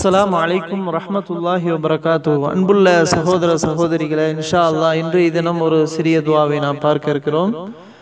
அஸ்ஸலாமு அலைக்கும் ரஹ்மத்துல்லாஹி வபரகாத்து அன்புள்ள சகோதர சகோதரிகளே இன்ஷா அல்லாஹ் இன்றைய தினம் ஒரு சிறிய துவாவை நாம் பார்க்க இருக்கிறோம்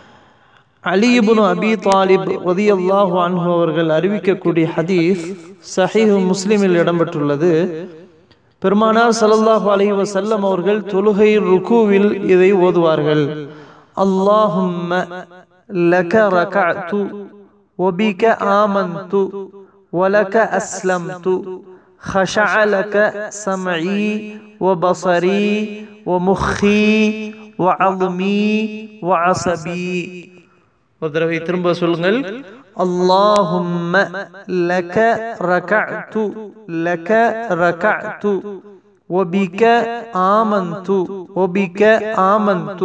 அலிபுனு அபி தாலிப் ரதியல்லாஹு அன்ஹு அவர்கள் அறிவிக்கக்கூடிய ஹதீஸ் சஹீஹ் முஸ்லிமில் இடம்பெற்றுள்ளது பெருமானார் ஸல்லல்லாஹு அலைஹி வஸல்லம் அவர்கள் தொழுகை ருக்குவில் இதை ஓதுவார்கள் அல்லாஹும்ம லக ரகஅத்து وبك آمنت ولك أسلمت خشع لك سمعي وبصري ومخي وعظمي وعصبي ஒரு தடவை திரும்ப சொல்லுங்கள் اللهم لك ركعت لك ركعت وبك آمنت وبك آمنت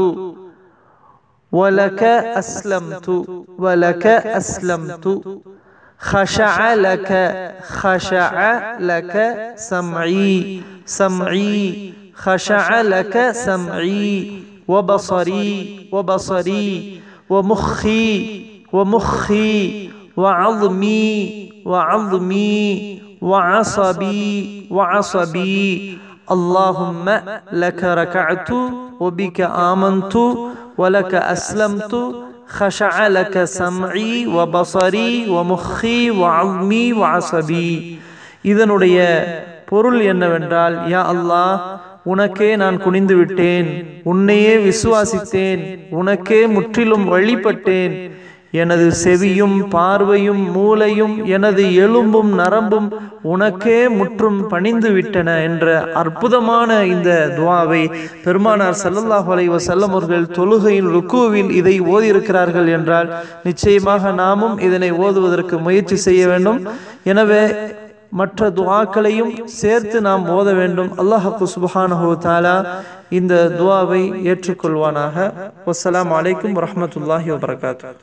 ولك أسلمت ولك أسلمت خشع لك خشع لك سمعي سمعي خشع لك سمعي وبصري وبصري ومخي ومخي وعظمي وعظمي وعصبي وعصبي اللهم لك ركعت وبك آمنت ولك أسلمت خشع لك سمعي وبصري ومخي وعظمي وعصبي இதனுடைய பொருள் என்னவென்றால் யா அல்லாஹ் உனக்கே நான் குனிந்து விட்டேன் உன்னையே விசுவாசித்தேன் உனக்கே முற்றிலும் வழிபட்டேன் எனது செவியும் பார்வையும் மூளையும் எனது எலும்பும் நரம்பும் உனக்கே முற்றும் பணிந்து விட்டன என்ற அற்புதமான இந்த துவாவை பெருமானார் சல்லல்லாஹு அலைஹி வஸல்லம் அவர்கள் தொழுகையின் ருக்குவில் இதை ஓதியிருக்கிறார்கள் என்றால் நிச்சயமாக நாமும் இதனை ஓதுவதற்கு முயற்சி செய்ய வேண்டும் எனவே மற்ற துவாக்களையும் சேர்த்து நாம் ஓத வேண்டும் அல்லாஹு சுபஹானஹு தாலா இந்த துவாவை ஏற்றுக்கொள்வானாக வஸ்ஸலாம் அலைக்கும் வரஹமத்துல்லாஹி வபரகாத்து